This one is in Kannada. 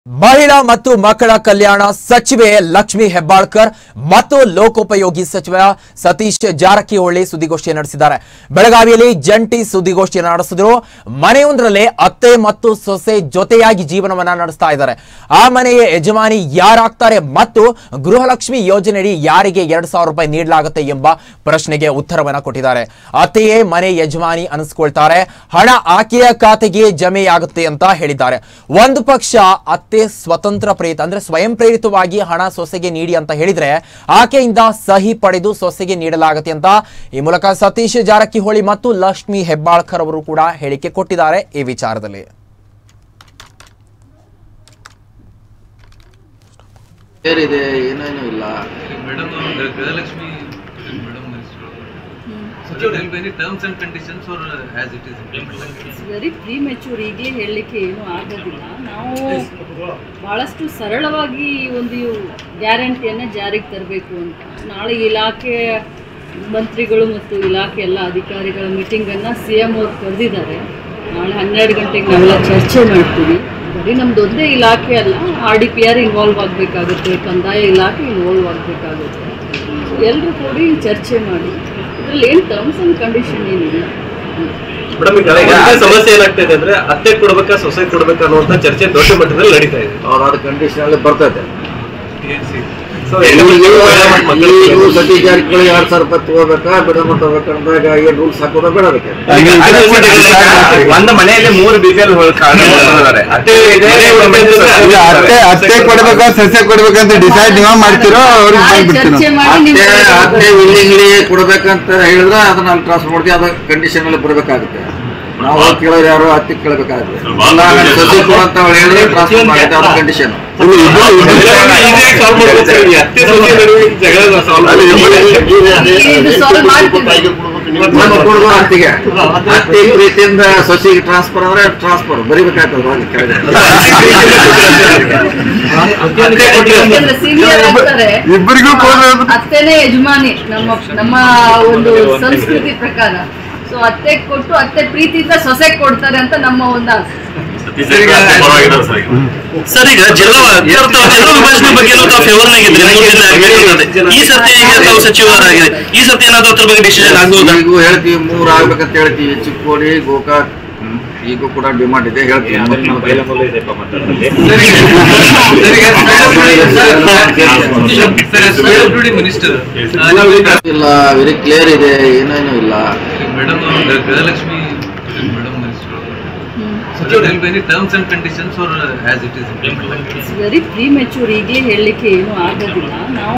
ಮಹಿಳಾ ಮತ್ತು ಮಕ್ಕಳ ಕಲ್ಯಾಣ ಸಚಿವೆ ಲಕ್ಷ್ಮಿ ಹೆಬ್ಬಾಳ್ಕರ್ ಮತ್ತು ಲೋಕೋಪಯೋಗಿ ಸಚಿವ ಸತೀಶ್ ಜಾರಕಿಹೊಳಿ ಸುದ್ದಿಗೋಷ್ಠಿ ನಡೆಸಿದ್ದಾರೆ ಬೆಳಗಾವಿಯಲ್ಲಿ ಜಂಟಿ ಸುದ್ದಿಗೋಷ್ಠಿ ನಡೆಸಿದ್ರು ಮನೆಯೊಂದರಲ್ಲೇ ಅತ್ತೆ ಮತ್ತು ಸೊಸೆ ಜೊತೆಯಾಗಿ ಜೀವನವನ್ನ ನಡೆಸ್ತಾ ಇದ್ದಾರೆ ಆ ಮನೆಯ ಯಜಮಾನಿ ಯಾರಾಗ್ತಾರೆ ಮತ್ತು ಗೃಹಲಕ್ಷ್ಮಿ ಯೋಜನೆಯಡಿ ಯಾರಿಗೆ ಎರಡ್ ಸಾವಿರ ರೂಪಾಯಿ ನೀಡಲಾಗುತ್ತೆ ಎಂಬ ಪ್ರಶ್ನೆಗೆ ಉತ್ತರವನ್ನ ಕೊಟ್ಟಿದ್ದಾರೆ ಅತ್ತೆಯೇ ಮನೆ ಯಜಮಾನಿ ಅನಿಸ್ಕೊಳ್ತಾರೆ ಹಣ ಆಕೆಯ ಖಾತೆಗೆ ಜಮೆಯಾಗುತ್ತೆ ಅಂತ ಹೇಳಿದ್ದಾರೆ ಒಂದು ಪಕ್ಷ ಅತ್ತೆ ಸ್ವತಂತ್ರ ಪ್ರೇರಿತ ಅಂದ್ರೆ ಸ್ವಯಂ ಪ್ರೇರಿತವಾಗಿ ಹಣ ಸೊಸೆಗೆ ನೀಡಿ ಅಂತ ಹೇಳಿದ್ರೆ ಆಕೆಯಿಂದ ಸಹಿ ಪಡೆದು ಸೊಸೆಗೆ ನೀಡಲಾಗುತ್ತೆ ಅಂತ ಈ ಮೂಲಕ ಸತೀಶ್ ಜಾರಕಿಹೊಳಿ ಮತ್ತು ಲಕ್ಷ್ಮಿ ಹೆಬ್ಬಾಳ್ಕರ್ ಅವರು ಕೂಡ ಹೇಳಿಕೆ ಕೊಟ್ಟಿದ್ದಾರೆ ಈ ವಿಚಾರದಲ್ಲಿ ಏನಿದೆ ಏನೇನು ಇಲ್ಲ madam Gruhalakshmi madam So there will be any terms and conditions or uh, as it is implemented? It's very premature ಈಗಲೇ ಹೇಳಲಿಕ್ಕೆ ಏನೂ ಆಗೋದಿಲ್ಲ ನಾವು ಭಾಳಷ್ಟು ಸರಳವಾಗಿ ಈ ಒಂದು ಗ್ಯಾರಂಟಿಯನ್ನು ಜಾರಿಗೆ ತರಬೇಕು ಅಂತ ನಾಳೆ ಇಲಾಖೆ ಮಂತ್ರಿಗಳು ಮತ್ತು ಇಲಾಖೆ ಎಲ್ಲ ಅಧಿಕಾರಿಗಳ ಮೀಟಿಂಗನ್ನು ಸಿ ಎಮ್ ಅವ್ರು ಕರೆದಿದ್ದಾರೆ ನಾಳೆ ಹನ್ನೆರಡು ಗಂಟೆಗೆ ನಾವೆಲ್ಲ ಚರ್ಚೆ ಮಾಡ್ತೀವಿ ಬರೀ ನಮ್ದು ಒಂದೇ ಇಲಾಖೆ ಅಲ್ಲ R D P R involve ಆಗಬೇಕಾಗುತ್ತೆ ಕಂದಾಯ ಇಲಾಖೆ ಇನ್ವಾಲ್ವ್ ಆಗಬೇಕಾಗುತ್ತೆ ಎಲ್ಲರೂ ಕೂಡಿ ಚರ್ಚೆ ಮಾಡಿ ಇದರಲ್ಲಿ ಏನು ಟರ್ಮ್ಸ್ ಆ್ಯಂಡ್ ಕಂಡೀಷನ್ ಏನಿಲ್ಲ ಮೇಡಮ್ ಈಗ ಈಗ ಸಮಸ್ಯೆ ಏನಾಗ್ತಾ ಇದೆ ಅಂದ್ರೆ ಅತ್ತೆ ಕೊಡ್ಬೇಕಾ ಸೊಸೆ ಕೊಡ್ಬೇಕಾ ಅನ್ನುವಂತ ಚರ್ಚೆ ದೊಡ್ಡ ಮಟ್ಟದಲ್ಲಿ ನಡೀತಾ ಇದೆ ಅವ್ರ ಅದ ಕಂಡೀಷನ್ ಅಲ್ಲಿ ಬರ್ತೈತೆ ಸೊ ನೀವು ಸತೀಶ್ ಜಾರಕಿಹೊಳಿ ಎರಡ್ ಸಾವಿರ ರೂಪಾಯಿ ತಗೋಬೇಕಾ ಬಿಡಮ ತಗೋಬೇಕಂದಾಗ ಏನ್ ರೂಲ್ಸ್ ಹಾಕೋದ ಬೇಡ ಅದಕ್ಕೆ ಒಂದು ಮನೆಯಲ್ಲಿ ಮೂರು ಬಿಪಿಎಲ್ ಅತ್ತೆ ಇದೆ, ಇಲ್ಲ, ಅತ್ತೆ ಅತ್ತೆ ಕೊಡ್ಬೇಕಾ ಸಸ್ಯ ಕೊಡ್ಬೇಕಂತ ಡಿಸೈಡ್ ನೀವ ಮಾಡ್ತಿರೋ ಅವ್ರಿಗೆ ನಾಳೆ ಬಂದ್ಬಿಡ್ತೀರೋ ಚರ್ಚೆ ಮಾಡಿ ಅತ್ತೆ ನೀವು ಅತ್ತೆ ವಿಲ್ಲಿಂಗ್ಲಿ ಕೊಡ್ಬೇಕಂತ ಹೇಳಿದ್ರೆ ಅದನ್ನ ಅಲ್ಲಿ ಟ್ರಾನ್ಸ್ಫರ್ ಮಾಡ್ತೀವಿ ಅದ ಕಂಡೀಷನ್ ಅಲ್ಲಿ ಬರ್ಬೇಕಾಗುತ್ತೆ ನಾವು ಕೇಳೋರು ಯಾರು ಅತ್ತೆ ಕೇಳಬೇಕಾಗುತ್ತೆ ಅಲ್ಲ ನಾನು ಸಸಿ ಕೊಡಂತ ಅವ್ಳು ಹೇಳಿದ್ರೆ ಟ್ರಾನ್ಸ್ಫರ್ ಮಾಡುತ್ತೆ ಅದ ಕಂಡೀಷನ್ ಅತ್ತೆ ಸೊಸೆ ನಡುವೆ ಜಗಳ ಸಾಲ್ವ್ ಇದು solve ಮಾಡ್ತೀವಿ. ನಮ್ಮ ಕೊಡುವ ಅತ್ತಿಗೆ ಅತ್ತೆ ಪ್ರೀತಿಯಿಂದ ಸೊಸಿಗೆ ಟ್ರಾನ್ಸ್ಫರ್ ಅಂದ್ರೆ ಟ್ರಾನ್ಸ್ಫರ್ ಬರಿಬೇಕಾಗ್ತದೆ ಹೋಗಿ ಕೆಳಗೆ ಯಾಕಂದ್ರೆ ಸೀನಿಯರ್ ಆಗ್ತಾರೆ ಇಬ್ಬರಿಗೂ ಕೊಡೋದು ಅತ್ತೆನೇ ಯಜಮಾನಿ ನಮ್ಮ ನಮ್ಮ ಒಂದು ಸಂಸ್ಕೃತಿ ಪ್ರಕಾರ ಸೊ ಅತ್ತೆ ಕೊಟ್ಟು ಅತ್ತೆ ಪ್ರೀತಿಯಿಂದ ಸೊಸೆ ಕೊಡ್ತಾರೆ ಅಂತ ನಮ್ಮ ಒಂದು ಆಸೆ ಸರ್ ಈಗ ಜಿಲ್ಲಾ ಜಿಲ್ಲಾ ವಿಭಜನೆ ಬಗ್ಗೆ ತಾವು ಫೇವರ್ ಆಗಿದ್ರೆ ಈ ಸರ್ತಿ ಈಗ ತಾವು ಸಚಿವರಾಗಿದೆ ಈ ಸರ್ತಿ ಏನಾದ್ರು ಅದ್ರ ಬಗ್ಗೆ ಡಿಸಿಷನ್ ಆಗ್ಬೋದಾ ಈಗೂ ಹೇಳ್ತೀವಿ ಮೂರ್ ಆಗ್ಬೇಕಂತ ಹೇಳ್ತೀವಿ ಚಿಕ್ಕೋಡಿ ಗೋಕಾಕ್ ಈಗೂ ಕೂಡ ಡಿಮಾಂಡ್ ಇದೆ ಹೇಳ್ತೀವಿ ಮಿನಿಸ್ಟರ್ ಇಲ್ಲ ವೆರಿ ಕ್ಲಿಯರ್ ಇದೆ ಏನೇನು ಇಲ್ಲ madam Gruhalakshmi madam minister So there will be any terms and conditions or uh, as it is implemented? It's very premature ಈಗಲೇ ಹೇಳಲಿಕ್ಕೆ ಏನೂ ಆಗೋದಿಲ್ಲ ನಾವು